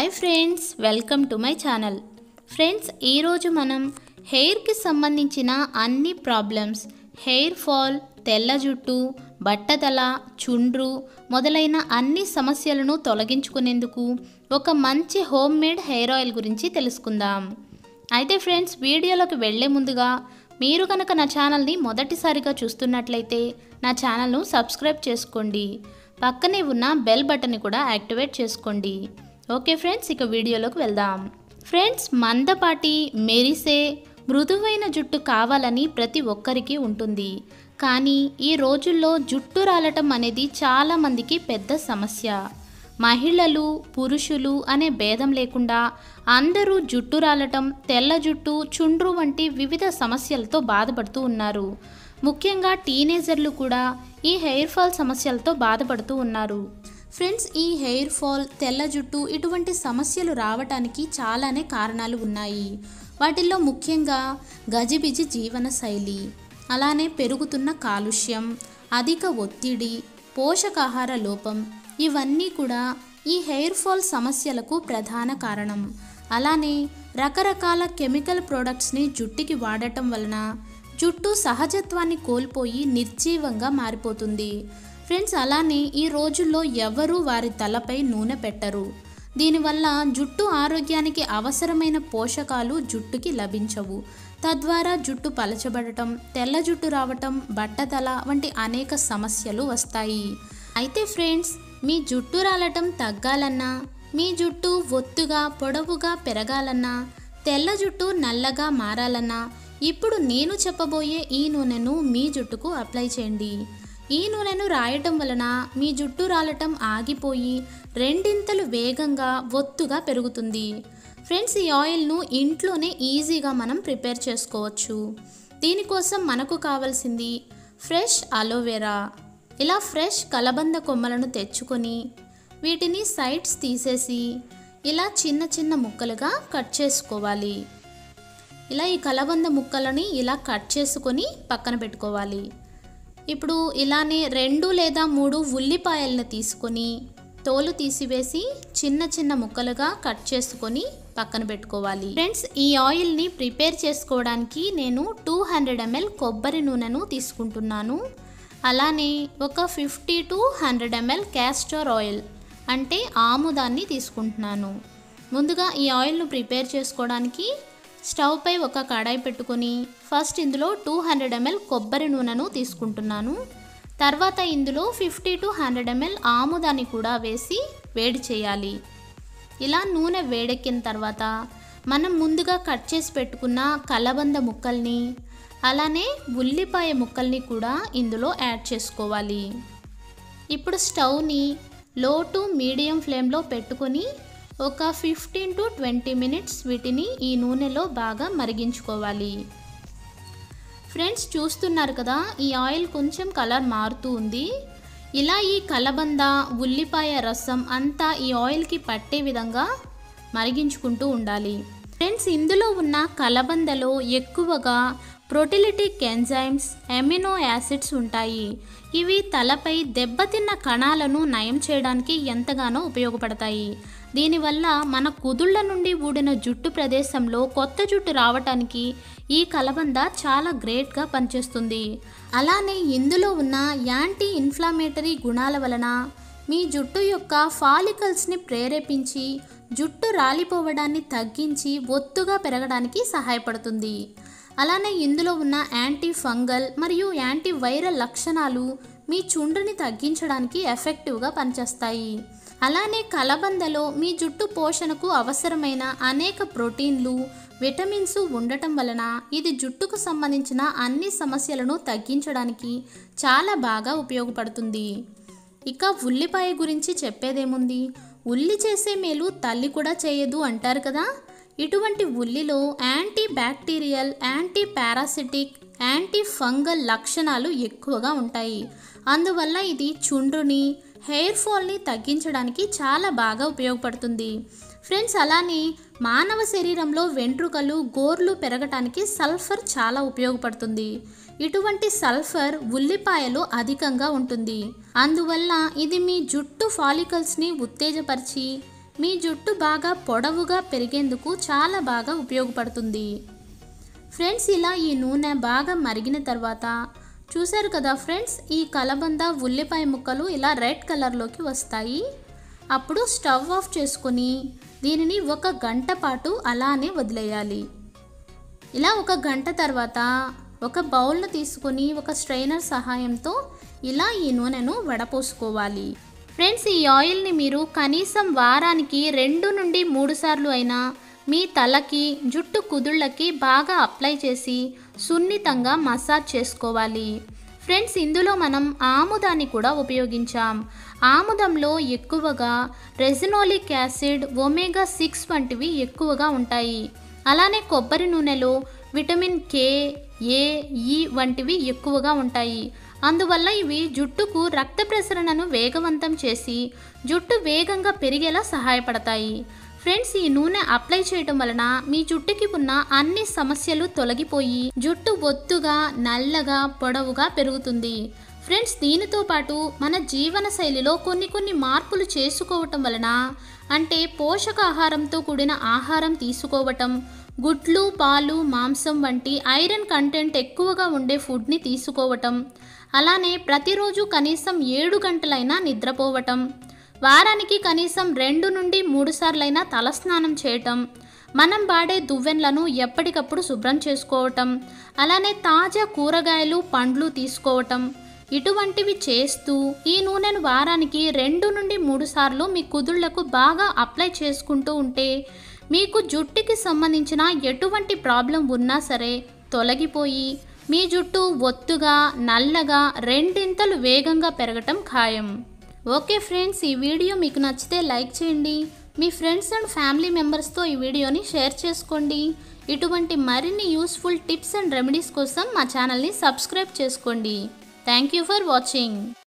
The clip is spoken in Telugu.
hi friends welcome to my channel friends ఈరోజు మనం హెయిర్కి సంబంధించిన అన్ని ప్రాబ్లమ్స్ హెయిర్ ఫాల్ తెల్ల జుట్టు బట్టతల చుండ్రు మొదలైన అన్ని సమస్యలను తొలగించుకునేందుకు ఒక మంచి హోమ్ మేడ్ హెయిర్ ఆయిల్ గురించి తెలుసుకుందాం అయితే ఫ్రెండ్స్ వీడియోలోకి వెళ్ళే ముందుగా మీరు కనుక నా ఛానల్ని మొదటిసారిగా చూస్తున్నట్లయితే నా ఛానల్ను సబ్స్క్రైబ్ చేసుకోండి పక్కనే ఉన్న బెల్ బటన్ని కూడా యాక్టివేట్ చేసుకోండి ఓకే ఫ్రెండ్స్ ఇక వీడియోలోకి వెళ్దాం ఫ్రెండ్స్ మందపాటి మెరిసే మృదువైన జుట్టు కావాలని ప్రతి ఒక్కరికి ఉంటుంది కానీ ఈ రోజుల్లో జుట్టు రాలటం అనేది చాలా మందికి పెద్ద సమస్య మహిళలు పురుషులు అనే భేదం లేకుండా అందరూ జుట్టు రాలటం తెల్ల జుట్టు చుండ్రు వంటి వివిధ సమస్యలతో బాధపడుతూ ఉన్నారు ముఖ్యంగా టీనేజర్లు కూడా ఈ హెయిర్ ఫాల్ సమస్యలతో బాధపడుతూ ఉన్నారు ఫ్రెండ్స్ ఈ హెయిర్ ఫాల్ తెల్ల జుట్టు ఇటువంటి సమస్యలు రావటానికి చాలానే కారణాలు ఉన్నాయి వాటిల్లో ముఖ్యంగా గజిబిజి జీవన శైలి అలానే పెరుగుతున్న కాలుష్యం అధిక ఒత్తిడి పోషకాహార లోపం ఇవన్నీ కూడా ఈ హెయిర్ ఫాల్ సమస్యలకు ప్రధాన కారణం అలానే రకరకాల కెమికల్ ప్రోడక్ట్స్ని జుట్టుకి వాడటం వలన జుట్టు సహజత్వాన్ని కోల్పోయి నిర్జీవంగా మారిపోతుంది ఫ్రెండ్స్ అలానే ఈ రోజుల్లో ఎవరూ వారి తలపై నూనె పెట్టరు దీనివల్ల జుట్టు ఆరోగ్యానికి అవసరమైన పోషకాలు జుట్టుకి లభించవు తద్వారా జుట్టు పలచబడటం తెల్ల జుట్టు రావటం బట్టతల వంటి అనేక సమస్యలు వస్తాయి అయితే ఫ్రెండ్స్ మీ జుట్టు రాలటం తగ్గాలన్నా మీ జుట్టు ఒత్తుగా పొడవుగా పెరగాలన్నా తెల్ల జుట్టు నల్లగా మారాలన్నా ఇప్పుడు నేను చెప్పబోయే ఈ నూనెను మీ జుట్టుకు అప్లై చేయండి ఈ నూనెను రాయటం వలన మీ జుట్టు రాలటం ఆగిపోయి రెండింతలు వేగంగా ఒత్తుగా పెరుగుతుంది ఫ్రెండ్స్ ఈ ఆయిల్ను ఇంట్లోనే ఈజీగా మనం ప్రిపేర్ చేసుకోవచ్చు దీనికోసం మనకు కావాల్సింది ఫ్రెష్ అలోవెరా ఇలా ఫ్రెష్ కలబంద కొమ్మలను తెచ్చుకొని వీటిని సైడ్స్ తీసేసి ఇలా చిన్న చిన్న ముక్కలుగా కట్ చేసుకోవాలి ఇలా ఈ కలబంద ముక్కలని ఇలా కట్ చేసుకొని పక్కన పెట్టుకోవాలి ఇప్పుడు ఇలానే రెండు లేదా మూడు ఉల్లిపాయలను తీసుకొని తోలు తీసివేసి చిన్న చిన్న ముక్కలుగా కట్ చేసుకొని పక్కన పెట్టుకోవాలి ఫ్రెండ్స్ ఈ ఆయిల్ని ప్రిపేర్ చేసుకోవడానికి నేను టూ హండ్రెడ్ ఎంఎల్ కొబ్బరి నూనెను తీసుకుంటున్నాను అలానే ఒక fifty to hundred ML castor oil అంటే ఆముదాన్ని తీసుకుంటున్నాను ముందుగా ఈ ఆయిల్ను ప్రిపేర్ చేసుకోవడానికి స్టవ్ పై ఒక కడాయి పెట్టుకొని ఫస్ట్ ఇందులో టూ హండ్రెడ్ ఎంఎల్ కొబ్బరి నూనెను తీసుకుంటున్నాను తర్వాత ఇందులో ఫిఫ్టీ టు హండ్రెడ్ ఎంఎల్ ఆముదాన్ని కూడా వేసి వేడి చేయాలి ఇలా నూనె వేడెక్కిన తర్వాత మనం ముందుగా కట్ చేసి పెట్టుకున్న కలబంద ముక్కల్ని అలానే ఉల్లిపాయ ముక్కల్ని కూడా ఇందులో యాడ్ చేసుకోవాలి ఇప్పుడు స్టవ్ని లో టు మీడియం ఫ్లేమ్లో పెట్టుకొని ఒక ఫిఫ్టీన్ టు ట్వంటీ మినిట్స్ వీటిని ఈ నూనెలో బాగా మరిగించుకోవాలి ఫ్రెండ్స్ చూస్తున్నారు కదా ఈ ఆయిల్ కొంచెం కలర్ మారుతూ ఉంది ఇలా ఈ కలబంద ఉల్లిపాయ రసం అంతా ఈ ఆయిల్కి పట్టే విధంగా మరిగించుకుంటూ ఉండాలి ఫ్రెండ్స్ ఇందులో ఉన్న కలబందలో ఎక్కువగా ప్రోటిలిటిక్ ఎంజైమ్స్ ఎమినో యాసిడ్స్ ఉంటాయి ఇవి తలపై దెబ్బతిన్న కణాలను నయం చేయడానికి ఎంతగానో ఉపయోగపడతాయి దీనివల్ల మన కుదుళ్ళ నుండి ఊడిన జుట్టు ప్రదేశంలో కొత్త జుట్టు రావటానికి ఈ కలబంద చాలా గ్రేట్గా పనిచేస్తుంది అలానే ఇందులో ఉన్న యాంటీ ఇన్ఫ్లామేటరీ గుణాల వలన మీ జుట్టు యొక్క ఫాలికల్స్ని ప్రేరేపించి జుట్టు రాలిపోవడాన్ని తగ్గించి ఒత్తుగా పెరగడానికి సహాయపడుతుంది అలానే ఇందులో ఉన్న యాంటీ ఫంగల్ మరియు యాంటీ వైరల్ లక్షణాలు మీ చుండ్రుని తగ్గించడానికి ఎఫెక్టివ్గా పనిచేస్తాయి అలానే కలబందలో మీ జుట్టు పోషణకు అవసరమైన అనేక ప్రోటీన్లు విటమిన్స్ ఉండటం వలన ఇది జుట్టుకు సంబంధించిన అన్ని సమస్యలను తగ్గించడానికి చాలా బాగా ఉపయోగపడుతుంది ఇక ఉల్లిపాయ గురించి చెప్పేదేముంది ఉల్లి చేసే మేలు తల్లి కూడా చేయదు అంటారు కదా ఇటువంటి ఉల్లిలో anti bacterial anti parasitic anti fungal లక్షణాలు ఎక్కువగా ఉంటాయి అందువల్ల ఇది చుండ్రుని హెయిర్ ఫాల్ని తగ్గించడానికి చాలా బాగా ఉపయోగపడుతుంది ఫ్రెండ్స్ అలానే మానవ శరీరంలో వెంట్రుకలు గోర్లు పెరగటానికి సల్ఫర్ చాలా ఉపయోగపడుతుంది ఇటువంటి సల్ఫర్ ఉల్లిపాయలో అధికంగా ఉంటుంది అందువల్ల ఇది మీ జుట్టు ఫాలికల్స్ని ఉత్తేజపరిచి మీ జుట్టు బాగా పొడవుగా పెరిగేందుకు చాలా బాగా ఉపయోగపడుతుంది ఫ్రెండ్స్ ఇలా ఈ నూనె బాగా మరిగిన తర్వాత చూశారు కదా ఫ్రెండ్స్ ఈ కలబంద ఉల్లిపాయ ముక్కలు ఇలా రెడ్ కలర్లోకి వస్తాయి అప్పుడు స్టవ్ ఆఫ్ చేసుకొని దీనిని ఒక గంట పాటు అలానే వదిలేయాలి ఇలా ఒక గంట తర్వాత ఒక బౌల్ను తీసుకొని ఒక స్ట్రైనర్ సహాయంతో ఇలా ఈ నూనెను వడపోసుకోవాలి ఫ్రెండ్స్ ఈ ఆయిల్ని మీరు కనీసం వారానికి రెండు నుండి మూడు సార్లు అయినా మీ తలకి జుట్టు కుదుళ్ళకి బాగా అప్లై చేసి సున్నితంగా మసాజ్ చేసుకోవాలి ఫ్రెండ్స్ ఇందులో మనం ఆముదాన్ని కూడా ఉపయోగించాం ఆముదంలో ఎక్కువగా రెజినోలిక్ యాసిడ్ ఒమేగా సిక్స్ వంటివి ఎక్కువగా ఉంటాయి అలానే కొబ్బరి నూనెలో విటమిన్ కే ఏ ఈ వంటివి ఎక్కువగా ఉంటాయి అందువల్ల ఇవి జుట్టుకు రక్త ప్రసరణను వేగవంతం చేసి జుట్టు వేగంగా పెరిగేలా సహాయపడతాయి ఫ్రెండ్స్ ఈ నూనె అప్లై చేయటం వలన మీ జుట్టుకి ఉన్న అన్ని సమస్యలు తొలగిపోయి జుట్టు ఒత్తుగా నల్లగా పొడవుగా పెరుగుతుంది ఫ్రెండ్స్ దీనితో పాటు మన జీవన శైలిలో కొన్ని కొన్ని మార్పులు చేసుకోవటం వలన అంటే పోషకాహారంతో కూడిన ఆహారం తీసుకోవటం గుడ్లు పాలు మాంసం వంటి ఐరన్ కంటెంట్ ఎక్కువగా ఉండే ఫుడ్ని తీసుకోవటం అలానే ప్రతిరోజు కనీసం ఏడు గంటలైనా నిద్రపోవటం వారానికి కనీసం రెండు నుండి మూడు సార్లైనా తలస్నానం చేయటం మనం వాడే దువ్వెన్లను ఎప్పటికప్పుడు శుభ్రం చేసుకోవటం అలానే తాజా కూరగాయలు పండ్లు తీసుకోవటం ఇటువంటివి చేస్తూ ఈ నూనెను వారానికి రెండు నుండి మూడు సార్లు మీ కుదుళ్లకు బాగా అప్లై చేసుకుంటూ ఉంటే మీకు జుట్టుకి సంబంధించిన ఎటువంటి ప్రాబ్లం ఉన్నా సరే తొలగిపోయి మీ జుట్టు ఒత్తుగా నల్లగా రెండింతలు వేగంగా పెరగటం ఖాయం ఓకే ఫ్రెండ్స్ ఈ వీడియో మీకు నచ్చితే లైక్ చేయండి మీ ఫ్రెండ్స్ అండ్ ఫ్యామిలీ మెంబర్స్తో ఈ వీడియోని షేర్ చేసుకోండి ఇటువంటి మరిన్ని యూస్ఫుల్ టిప్స్ అండ్ రెమెడీస్ కోసం మా ఛానల్ని సబ్స్క్రైబ్ చేసుకోండి థ్యాంక్ యూ ఫర్ వాచింగ్